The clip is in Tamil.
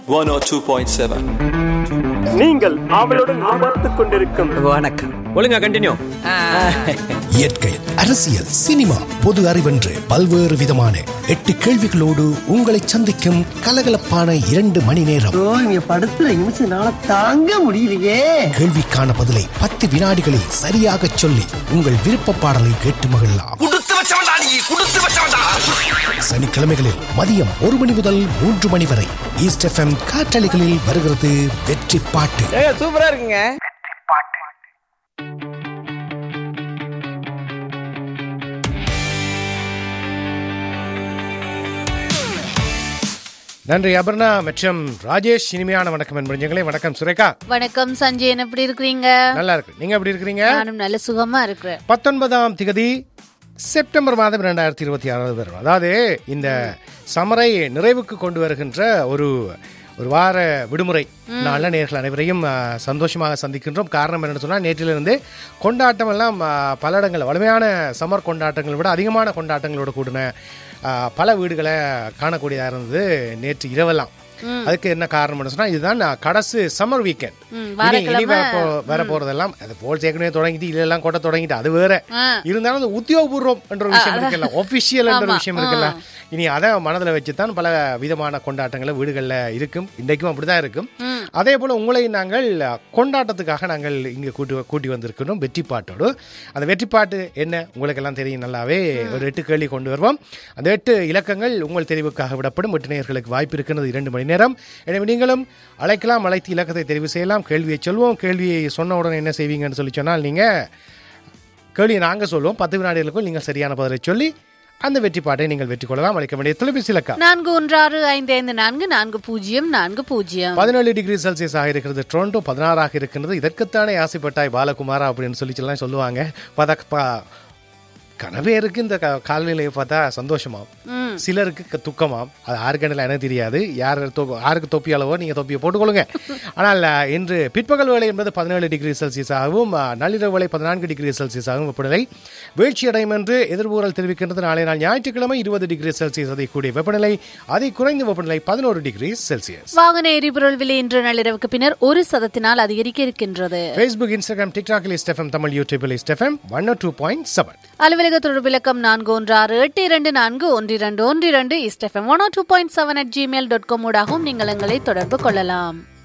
102.7. நீங்கள் ஆவலுடன் எதிர்பார்த்துக் கொண்டிருக்கும் வணக்கம் ஒழுங்கா கண்டினியூ இயற்கை அரசியல் சினிமா பொது அறிவென்று பல்வேறு விதமான எட்டு கேள்விகளோடு உங்களை சந்திக்கும் கலகலப்பான இரண்டு மணி நேரம் ஐயோ, இங்க படுத்துற நிமிஷம்னால தாங்க முடியலையே கேள்விக்கான பதிலை பத்து வினாடிகளில் சரியாக சொல்லி உங்கள் விருப்ப பாடலை கேட்டு மகிழலாம் சனிக்கிழமைகளில் மதியம் ஒரு மணி முதல் மூன்று மணி வரை ஈஸ்ட் எஃப்எம் காற்றலைகளில் வருகிறது வெற்றி பாட்டு சூப்பரா இருக்குங்க நன்றி அபர்ணா மற்றும் ராஜேஷ் இனிமையான வணக்கம் என்பர்களே வணக்கம் சுரேகா வணக்கம் சஞ்சயன் எப்படி இருக்கிறீங்க நல்லா இருக்கு நீங்க எப்படி இருக்கிறீங்க நானும் நல்ல சுகமா இருக்கிறேன் பத்தொன்பதாம் திகதி செப்டம்பர் மாதம் இரண்டாயிரத்தி இருபத்தி ஆறாவது வரும் அதாவது இந்த சமரை நிறைவுக்கு கொண்டு வருகின்ற ஒரு ஒரு வார விடுமுறை நல்ல நேர்கள் அனைவரையும் ஆ, சந்தோஷமாக சந்திக்கின்றோம் காரணம் என்னன்னு சொன்னால் நேற்றிலிருந்து கொண்டாட்டம் எல்லாம் ஆ, பல இடங்கள் வலிமையான சம்மர் கொண்டாட்டங்களை விட அதிகமான கொண்டாட்டங்களோட கூடின ஆ, பல வீடுகளை காணக்கூடியதாக இருந்தது நேற்று இரவெல்லாம் அதுக்கு என்ன காரணம்னு சொன்னா இதுதான் நான் கடைசி சம்மர் வீக்கெண்ட் ம், இனி இனி வாரக்கிழமை, வர போ- வர போறதெல்லாம் அது போல் ஏற்கனவே தொடங்கிட்டு இல்ல எல்லாம் கொட்ட தொடங்கிட்டு அது வேற ஆ. இருந்தாலும் அந்த உத்தியோகபூர்வம் என்ற ஒரு விஷயம் இருக்குல்ல ஒபிஷியல் என்ற ஒரு ஆமா, விஷயம் இருக்குல்ல ஆ. இனி அதை மனதில் வச்சுதான் பல விதமான கொண்டாட்டங்கள் வீடுகளில் இருக்கும் இன்றைக்கும் அப்படிதான் இருக்கும் ம். அதே போல உங்களை நாங்கள் கொண்டாட்டத்துக்காக நாங்கள் இங்கே கூட்டி கூட்டி வந்திருக்கிறோம் வெற்றி பாட்டோடு அந்த வெற்றி பாட்டு என்ன உங்களுக்கு எல்லாம் தெரியும் நல்லாவே ஒரு எட்டு கேள்வி கொண்டு வருவோம் அந்த எட்டு இலக்கங்கள் உங்கள் தெரிவுக்காக விடப்படும் எட்டு நேயர்களுக்கு வாய்ப்பு இருக்கிறது இரண்டு மணி நேரம் எனவே நீங்களும் அழைக்கலாம் அழைத்து இலக்கத்தை தெரிவு செய்யலாம் கேள்வியை சொல்வோம் கேள்வியை சொன்ன உடனே என்ன செய்வீங்கன்னு சொல்லி சொன்னால் நீங்கள் கேள்வியை நாங்கள் சொல்லுவோம் பத்து வினாடிகளுக்குள் நீங்கள் சரியான பதிலை சொல்லி அந்த வெற்றி பாட்டை நீங்கள் வெற்றி கொள்ளலாம் அழைக்க வேண்டிய தொலைபேசி இலக்கம் நான்கு ஒன்று ஆறு ஐந்து ஐந்து நான்கு நான்கு பூஜ்ஜியம் நான்கு பூஜ்ஜியம் பதினேழு டிகிரி செல்சியஸ் ஆக இருக்கிறது டொரண்டோ பதினாறாக இருக்கின்றது இதற்குத்தானே ஆசைப்பட்டாய் பாலகுமாரா அப்படின்னு சொல்லி எல்லாம் சொல்லுவாங்க பார்த்தா பா- கனவேருக்கு இந்த க- காலநிலையை பார்த்தா சந்தோஷமாம் ம். சிலருக்கு க- துக்கமாம் அது ஆறுக்கண்டில் எனக்கு தெரியாது யார் தொ- யாருக்கு தொப்பி அளவோ நீங்கள் தொப்பியை போட்டுக்கொள்ளுங்க ஆனால் அஹ், இன்று பிற்பகல் வேலை என்பது பதினேழு டிகிரி செல்சியஸ் ஆகவும் அஹ், நள்ளிரவு வேலை பதினான்கு டிகிரி செல்சியஸ் ஆகவும் வெப்பநிலை வீழ்ச்சி அடையும் என்று எதிர்பூரல் தெரிவிக்கின்றது நாளை நாள் ஞாயிற்றுக்கிழமை இருபது டிகிரி செல்சியஸ் அதை கூடிய வெப்பநிலை அதை குறைந்த வெப்பநிலை பதினோரு டிகிரி செல்சியஸ் வாகன எரிபொருள் விலை இன்று நள்ளிரவுக்கு பின்னர் ஒரு சதத்தினால் அதிகரிக்க இருக்கின்றது ஃபேஸ்புக் இன்ஸ்டாகிராம் டிக்டாக்கில் இஸ்டெஃபம் தமிழ் யூடியூபில் East FM one two point seven அலுவலக தொடர்பு இலக்கம் நான்கு ஒன்று ஆறு எட்டு இரண்டு நான்கு ஒன்று இரண்டு ஒன்று இரண்டு East FM one two point seven at Gmail dot com ஊடாகவும் நீங்கள் எங்களை தொடர்பு கொள்ளலாம்